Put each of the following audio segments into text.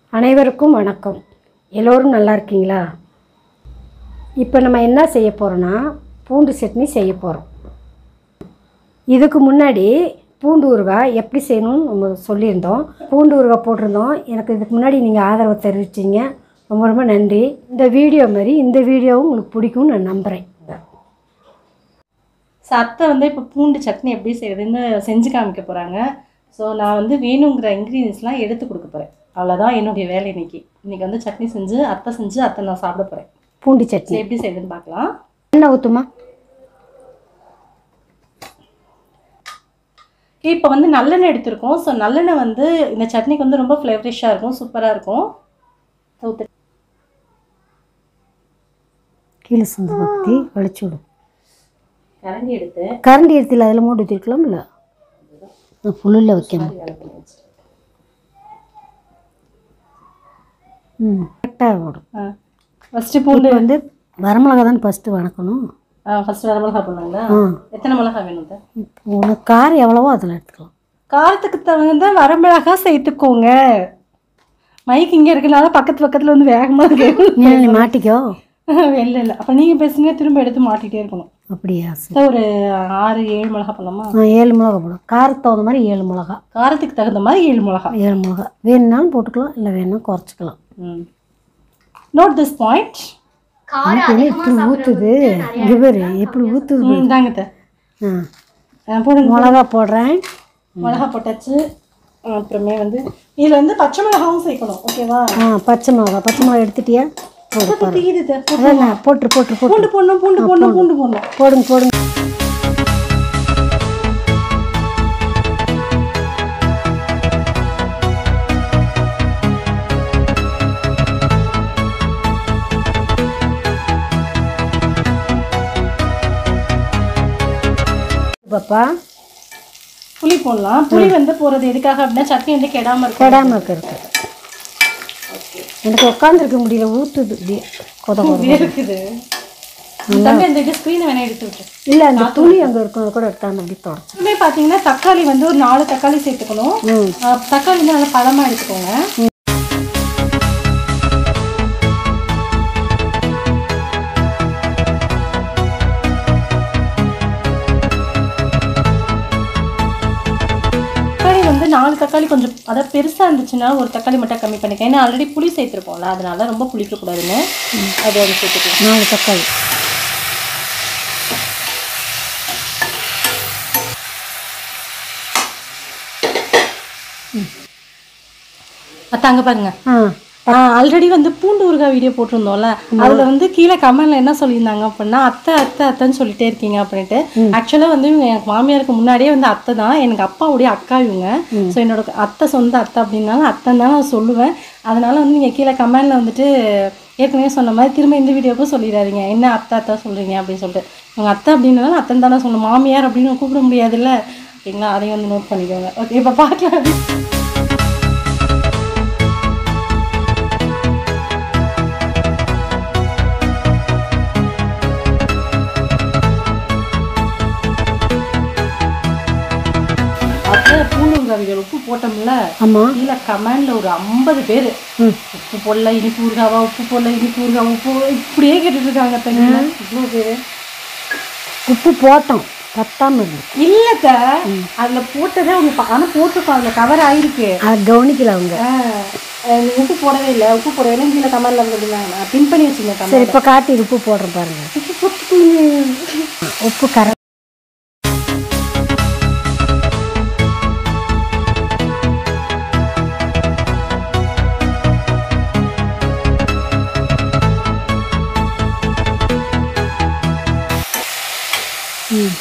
அனைவருக்கும் வணக்கம் எல்லோரும் நல்லா இருக்கீங்களா இப்போ நம்ம என்ன செய்ய போகிறோன்னா பூண்டு சட்னி செய்ய போகிறோம் இதுக்கு முன்னாடி பூண்டு ஊறுகாய் எப்படி செய்யணும்னு நம்ம சொல்லியிருந்தோம் பூண்டு ஊறுகாய் போட்டிருந்தோம் எனக்கு இதுக்கு முன்னாடி நீங்கள் ஆதரவு தெரிவிச்சிங்க ரொம்ப ரொம்ப நன்றி இந்த வீடியோ மாதிரி இந்த வீடியோவும் உங்களுக்கு பிடிக்கும்னு நான் நம்புகிறேன் ஸோ அத்தை வந்து இப்போ பூண்டு சட்னி எப்படி செய்யறதுன்னு செஞ்சு காமிக்க போகிறாங்க ஸோ நான் வந்து வேணுங்கிற இன்க்ரீடியன்ஸ்லாம் எடுத்து கொடுக்க போகிறேன் அவ்வளோதான் என்னுடைய வேலை இன்னைக்கு இன்னைக்கு வந்து சட்னி செஞ்சு அத்தை செஞ்சு அத்தை நான் சாப்பிட போகிறேன் பூண்டு ஸோ சட்னி எப்படி செய்யுதுன்னு பார்க்கலாம் எண்ணெய் ஊற்றுமா இப்போ வந்து நல்லெண்ணெய் எடுத்திருக்கோம் ஸோ நல்லெண்ணெய் வந்து இந்த சட்னிக்கு வந்து ரொம்ப ஃப்ளேவரிஷாக இருக்கும் சூப்பராக இருக்கும் ஊத்து கீழே சந்து பக்தி வலிச்சு விடும் கரண்டி எடுத்து கரண்டி எடுத்துல அதில் மூடி ஊற்றிருக்கலாம்ல புல்லில் வைக்கணும் வேலை பண்ணி வச்சு ம் கரெக்டாக ஓடும் ஆ ஃபஸ்ட்டு பூண்டு பூண்டு வந்து வரமிளகா தான் ஃபஸ்ட்டு வணக்கணும் ஃபஸ்ட்டு வர மிளகா போடணுங்களா ஆ எத்தனை மிளகா வேணும் அத்தை? இப்போ உனக்கு காரம் எவ்வளவோ அதில் எடுத்துக்கலாம் காரத்துக்கு தகுந்த வரமிளகா சேர்த்துக்கோங்க மைக் இங்கே இருக்கனால பக்கத்து பக்கத்தில் வந்து வேகமாக கேட்கும் ஏன் நீ மாட்டிக்கோ இல்லை இல்லை அப்போ நீங்கள் பேசுங்க திரும்ப எடுத்து மாட்டிகிட்டே இருக்கணும் அப்படியா சரி அதான் ஒரு ஆறு ஏழு மிளகா போடலாமா ஆ ஏழு மிளகா போடும் காரத்துக்கு தகுந்த மாதிரி ஏழு மிளகா காரத்துக்கு தகுந்த மாதிரி ஏழு மிளகா ஏழு மிளகா வேணும்னாலும் போட்டுக்கலாம் இல்லை வேணும்னா குறைச்சிக்கலாம் ம் நோட் திஸ் பாயிண்ட் எனக்கு எப்படி ஊற்றுது இவர் எப்படி ஊற்றுது ம் இந்தாங்க அத்தை. ஆ ஆ, போடுங்க மிளகா போடுறேன் மிளகா போட்டாச்சு அப்புறமே வந்து இதில் வந்து பச்சை மிளகாவும் சேர்க்கணும் ஓகேவா ஆ பச்சை மிளகா பச்சை மிளகா எடுத்துட்டியா போடு பாரு தீயுது அத்தை. போ- அதான் நான் போட்டு போட்டு போட்டு பூண்டு போடணும் பூண்டு போடணும் பூண்டு போடணும் போடுங்க போடுங்க பாப்பா புளி போடலாம் புளி வந்து போடுறது எதுக்காக அப்படின்னா சட்னி வந்து கெடாமல் இருக்கும் கெடாமல் இருக்கிறது எனக்கு உட்காந்துருக்க முடியல ஊற்றுது இப்படியே கொத கொத இருக்குது தம்பி அந்த இது ஸ்க்ரீனை வேணா எடுத்து விட்டு இல்லை அந்த துணி அங்கே இருக்கும் அது கூட எடுத்தாங்க அப்படி தொடச்சு இதுவே பார்த்தீங்கன்னா தக்காளி வந்து ஒரு நாலு தக்காளி சேர்த்துக்கணும் ம் ஆஹ் தக்காளி வந்து நல்லா பழமாக எடுத்துக்கோங்க தக்காளி வந்து நாலு தக்காளி கொஞ்சம் அதாவது பெருசாக இருந்துச்சுன்னா ஒரு தக்காளி மட்டும் கம்மி பண்ணிக்க ஏன்னா ஆல்ரெடி புளி சேர்த்துருக்கோம்ல அதனால ரொம்ப புளிக்கக்கூடாதுன்னு அது அது சேர்த்துக்கலாம் நாலு தக்காளி அத்தை அங்கே பாருங்க ஆ ஆல்ரெடி வந்து பூண்டு ஊறுகாய் வீடியோ போட்டிருந்தோம்ல அதுல வந்து கீழே கமெண்ட்ல என்ன சொல்லியிருந்தாங்க அப்படின்னா அத்தை அத்தை அத்தைன்னு சொல்லிட்டே இருக்கீங்க அப்படின்ட்டு ஆக்சுவலாக வந்து இவங்க எனக்கு மாமியாருக்கு முன்னாடியே வந்து அத்தை தான் எனக்கு அப்பாவுடைய அக்கா இவங்க ஸோ என்னோட அத்தை சொந்த அத்தை அப்படின்னாலும் அத்தை தான் நான் சொல்லுவேன் அதனால வந்து நீங்கள் கீழே கமெண்ட்ல வந்துட்டு ஏற்கனவே சொன்ன மாதிரி திரும்ப இந்த வீடியோக்கும் சொல்லிடாதீங்க என்ன அத்தை அத்தை சொல்றீங்க அப்படின்னு சொல்லிட்டு உங்க அத்தை அப்படின்னாலும் அத்தை தானே சொல்லணும் மாமியார் அப்படின்னு கூப்பிட முடியாதுல்ல ஓகேங்களா அதையும் வந்து நோட் பண்ணிக்கோங்க ஓகே இப்போ பார்க்கலாம் அப்படியே பூண்டு ஊறுகாய்கள் உப்பு போட்டோம்ல ஆமாம் கீழே கமெண்ட்ல ஒரு ஐம்பது பேர் ம் உப்பு போடல இனிப்பு ஊறுகாவா உப்பு போடல இனிப்பு ஊறுகாவா உப்பு இப்படியே கேட்டுட்டு இருக்காங்க தனியா இவ்வளோ பேர் உப்பு போட்டோம் பத்தாம இருந்து இல்லத்த அதுல போட்டதே அவங்க ஆனால் போட்டிருக்கோம் அதுல கவர் ஆயிருக்கு அதை கவனிக்கல அவங்க ஆ, அஹ் நீ உப்பு போடவே இல்லை உப்பு போடவே இல்லை கீழே கமெண்ட்ல வந்துருந்தாங்க நான் பின் பண்ணி வச்சிருந்தேன் சரி கமெண்ட் இப்போ காட்டி உப்பு போடுறேன் பாருங்க உப்பு கரெக்ட் ம்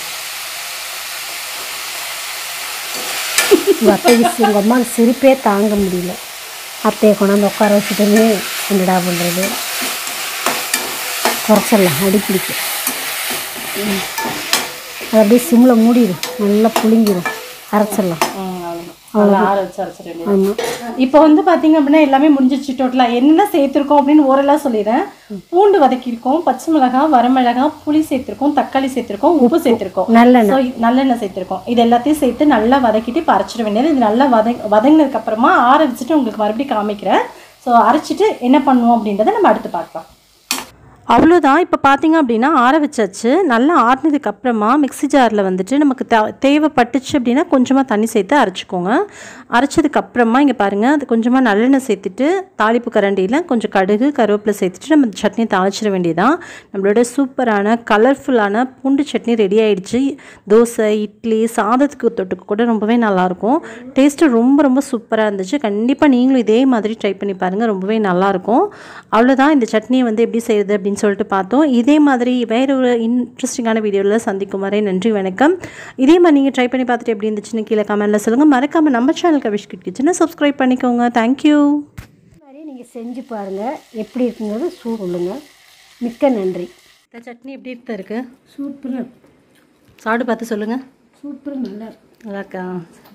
உங்கள் அத்தைக்கு உங்கள் அம்மா சிரிப்பே தாங்க முடியல அத்தையை கொண்டாந்து உட்கார வச்சுட்டுமே என்னடா பண்ணுறது குறைச்சிடலாம் அடி பிடிக்கும் ம். அது அப்படியே சிம்மில் மூடிடும் நல்லா புளிங்கிடும் அரைச்சிடலாம் அவ்வளோதான் ஆற வச்சு அரைச்சிட வேண்டியது ஆமாம் இப்போ வந்து பார்த்தீங்க அப்படின்னா எல்லாமே முடிஞ்சிச்சு டோட்டலாக என்னென்ன சேர்த்துருக்கோம் அப்படின்னு ஓரலாக சொல்லிடுறேன் பூண்டு வதக்கியிருக்கோம் பச்சை மிளகாய் வரமிளகாய் புளி சேர்த்துருக்கோம் தக்காளி சேர்த்துருக்கோம் உப்பு சேர்த்துருக்கோம் நல்லெண்ணெய் ஸோ நல்லெண்ணெய் சேர்த்துருக்கோம் இது எல்லாத்தையும் சேர்த்து நல்லா வதக்கிட்டு பறிச்சிட வேண்டியது இது நல்லா வத வதங்கினதுக்கு அப்புறமா ஆற வச்சுட்டு உங்களுக்கு மறுபடியும் காமிக்கிறேன் ஸோ அரைச்சிட்டு என்ன பண்ணுவோம் அப்படின்றத நம்ம அடுத்து பார்க்கலாம் அவ்வளோதான் இப்போ பார்த்தீங்க அப்படின்னா ஆற வச்சாச்சு நல்லா ஆறினதுக்கு அப்புறமா மிக்ஸி ஜாரில் வந்துட்டு நமக்கு தே தேவைப்பட்டுச்சு அப்படின்னா கொஞ்சமாக தண்ணி சேர்த்து அரைச்சிக்கோங்க அரைச்சதுக்கு அப்புறமா இங்கே பாருங்கள் அது கொஞ்சமாக நல்லெண்ணெய் சேர்த்துட்டு தாளிப்பு கரண்டியில் கொஞ்சம் கடுகு கருவேப்பிலை சேர்த்துட்டு நம்ம சட்னி தாளிச்சிட வேண்டியதான் நம்மளோட சூப்பரான கலர்ஃபுல்லான பூண்டு சட்னி ரெடி ஆயிடுச்சு தோசை இட்லி சாதத்துக்கு தொட்டுக்கு கூட ரொம்பவே நல்லாயிருக்கும் டேஸ்ட்டு ரொம்ப ரொம்ப சூப்பராக இருந்துச்சு கண்டிப்பாக நீங்களும் இதே மாதிரி ட்ரை பண்ணி பாருங்கள் ரொம்பவே நல்லாயிருக்கும் அவ்வளோதான் இந்த சட்னியை வந்து எப்படி செய்யுது அப்படின்னு சொல்லிட்டு பார்த்தோம் இதே மாதிரி வேற ஒரு இன்ட்ரெஸ்டிங்கான வீடியோவில் சந்திக்கும் வரை நன்றி வணக்கம் இதே மாதிரி நீங்கள் ட்ரை பண்ணி பார்த்துட்டு எப்படி இருந்துச்சுன்னு கீழே கமெண்ட்டில் சொல்லுங்கள் மறக்காமல் நம்ம சேனல் கவிஷ் கிட் கிச்சனை சப்ஸ்கிரைப் பண்ணிக்கோங்க தேங்க்யூ இந்த மாதிரி நீங்கள் செஞ்சு பாருங்கள் எப்படி இருக்குங்கிறது சூ சொல்லுங்கள் மிக்க நன்றி இந்த சட்னி எப்படி இருக்கு இருக்குது சூப்பராக சாப்பிட்டு பார்த்து சொல்லுங்கள் சூப்பராக நல்லா இருக்கு. நல்லா இருக்கா